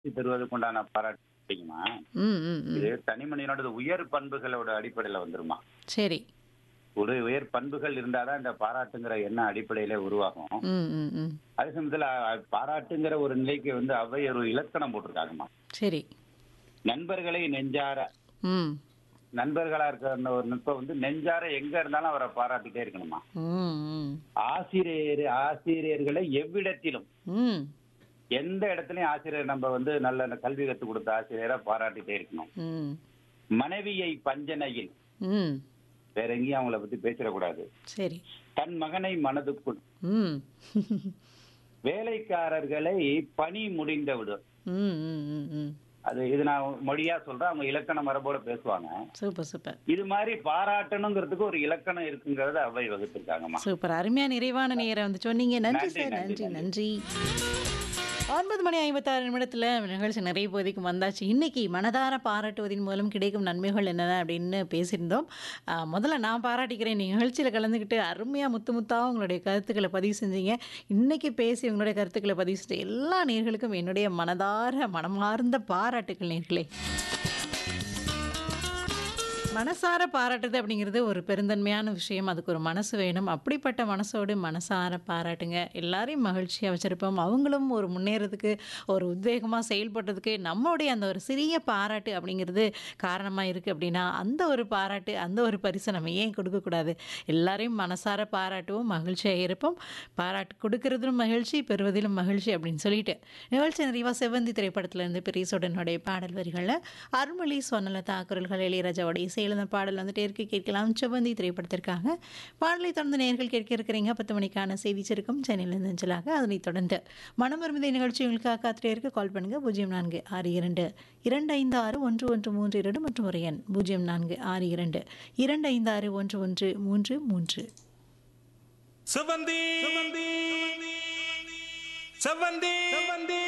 பெறுவதற்குண்டான பாராட்டு கிடைக்குமா ம் ம் ம் இது தனி மனிதனோட உயர் பண்புகளோட அடிப்படையில வந்துருமா சரி ஒரு உயர் பண்புகள் இருந்தாதான் இந்த பாராட்டுங்கிற எண்ணம் அடிப்படையில உருவாகும் ம் ம் ம் அதே சமயத்துல அஹ், பாராட்டுங்கிற ஒரு நிலைக்கு வந்து அவை ஒரு இலக்கணம் போட்டிருக்காங்கம்மா சரி நண்பர்களை நெஞ்சார ம் நண்பர்களா இருக்கிற ஒரு நுட்பம் வந்து நெஞ்சார எங்க இருந்தாலும் அவரை பாராட்டிட்டே இருக்கணுமா ம் ம் ஆசிரியர் ஆசிரியர்களை எவ்விடத்திலும் ம் எந்த இடத்துலயும் ஆசிரியர் நம்ம வந்து நல்ல கல்வி கற்றுக் கொடுத்த ஆசிரியரை பாராட்டிட்டே இருக்கணும் ம் மனைவியை பஞ்சனையில் ம் வேற எங்கேயும் அவங்கள பத்தி பேசிடக்கூடாது சரி தன் மகனை மனதுக்குள் ம் வேலைக்காரர்களை பணி முடிந்த விடும் ம் ம் ம் ம் அது இது நான் மொழியா சொல்றேன் அவங்க இலக்கண மரபோட பேசுவாங்க சூப்பர் சூப்பர் இது மாதிரி பாராட்டணுங்கிறதுக்கு ஒரு இலக்கணம் இருக்குங்கிறத அவை வகுத்திருக்காங்கம்மா சூப்பர் அருமையா நிறைவான நேரம் வந்து சொன்னீங்க நன்றி நன்றி, சார் நன்றி, நன்றி நன்றி ஒன்பது மணி ஐம்பத்தாறு நிமிடத்தில் நிகழ்ச்சி நிறைய பகுதிக்கு வந்தாச்சு இன்னைக்கு மனதார பாராட்டுவதன் மூலம் கிடைக்கும் நன்மைகள் என்னென்ன அப்படின்னு பேசியிருந்தோம் ஆஹ் முதல்ல நான் பாராட்டிக்கிறேன் நிகழ்ச்சியில் கலந்துக்கிட்டு அருமையாக முத்து முத்தாக உங்களுடைய கருத்துக்களை பதிவு செஞ்சீங்க இன்னைக்கு பேசி உங்களுடைய கருத்துக்களை பதிவு செஞ்ச எல்லா நேர்களுக்கும் என்னுடைய மனதார மனமார்ந்த பாராட்டுக்கள் நேர்களே மனசார பாராட்டுது அப்படிங்கிறது ஒரு பெருந்தன்மையான விஷயம் அதுக்கு ஒரு மனசு வேணும் அப்படிப்பட்ட மனசோடு மனசார பாராட்டுங்க எல்லாரையும் மகிழ்ச்சியாக வச்சுருப்போம் அவங்களும் ஒரு முன்னேறதுக்கு ஒரு உத்வேகமாக செயல்படுறதுக்கு நம்மளுடைய அந்த ஒரு சிறிய பாராட்டு அப்படிங்கிறது காரணமாக இருக்குது அப்படின்னா அந்த ஒரு பாராட்டு அந்த ஒரு பரிசை நம்ம ஏன் கொடுக்கக்கூடாது எல்லாரையும் மனசார பாராட்டுவோம் மகிழ்ச்சியாக இருப்போம் பாராட்டு கொடுக்கறதிலும் மகிழ்ச்சி பெறுவதிலும் மகிழ்ச்சி அப்படின்னு சொல்லிட்டு நிகழ்ச்சி நிறைவாக செவ்வந்தி திரைப்படத்திலேருந்து பெரியசுடனுடைய பாடல் வரிகளில் அருள்மொழி சொன்னலதா குரல்கள் இளையராஜாவுடைய இசையில் அந்த பாடல் வந்துட்டே இருக்கு கேட்கலாம் செவ்வந்தி திரைப்படத்திற்காக பாடலை தொடர்ந்து நேர்கள் கேட்க இருக்கிறீங்க பத்து மணிக்கான செய்தி சுருக்கம் சென்னையிலிருந்து அஞ்சலாக அதனைத் தொடர்ந்து மனமருமிதை நிகழ்ச்சி உங்களுக்காக காத்திரே இருக்க கால் பண்ணுங்க பூஜ்ஜியம் நான்கு ஆறு இரண்டு இரண்டு ஐந்து ஆறு ஒன்று ஒன்று மூன்று இரண்டு மற்றும் ஒரு எண் பூஜ்ஜியம் நான்கு ஆறு இரண்டு இரண்டு ஐந்து ஆறு ஒன்று ஒன்று மூன்று மூன்று செவந்தி செவந்தி செவந்தி செவந்தி